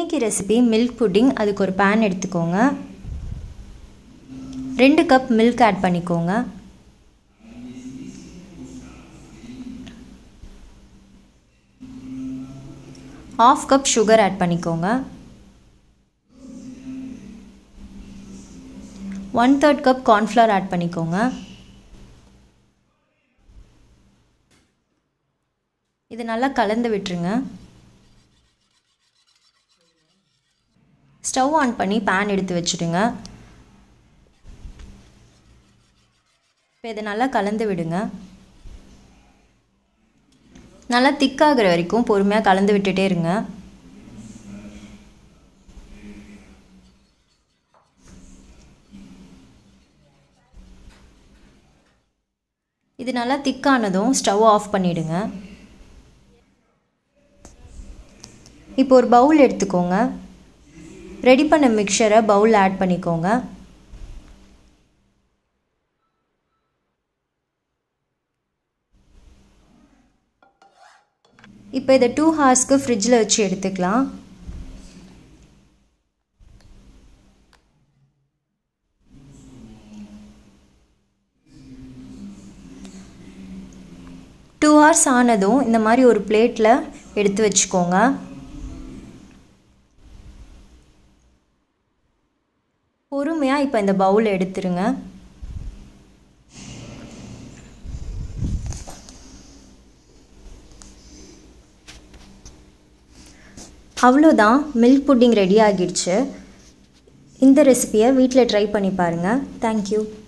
இன்றைக்கி recipe milk pudding அதுக்கு ஒரு பேன் எடுத்துக்கோங்க ரெண்டு கப் மில்க் ஆட் பண்ணிக்கோங்க ஆஃப் கப் சுகர் ஆட் பண்ணிக்கோங்க one third cup cornflour add பண்ணிக்கோங்க இது நல்லா கலந்து விட்டுருங்க ஸ்டவ் ஆன் பண்ணி பேன் எடுத்து வச்சுடுங்க இப்போ இதை நல்லா கலந்து விடுங்க நல்லா திக்காகிற வரைக்கும் பொறுமையாக கலந்து விட்டுட்டே இருங்க இது நல்லா திக்கானதும் ஸ்டவ் ஆஃப் பண்ணிவிடுங்க இப்போ ஒரு பவுல் எடுத்துக்கோங்க ரெடி பண்ண மிக்சரை பவுலில் ஆட் பண்ணிக்கோங்க இப்போ இதை டூ ஹார்ஸ்க்கு ஃப்ரிட்ஜில் வச்சு எடுத்துக்கலாம் டூ ஹவர்ஸ் ஆனதும் இந்த மாதிரி ஒரு பிளேட்டில் எடுத்து வச்சுக்கோங்க பொறுமையாக இப்போ இந்த பவுல் எடுத்துருங்க அவ்வளோதான் மில்க் புட்டிங் ரெடி ஆகிடுச்சு இந்த ரெசிபியை வீட்டில் ட்ரை பண்ணி பாருங்கள் தேங்க்யூ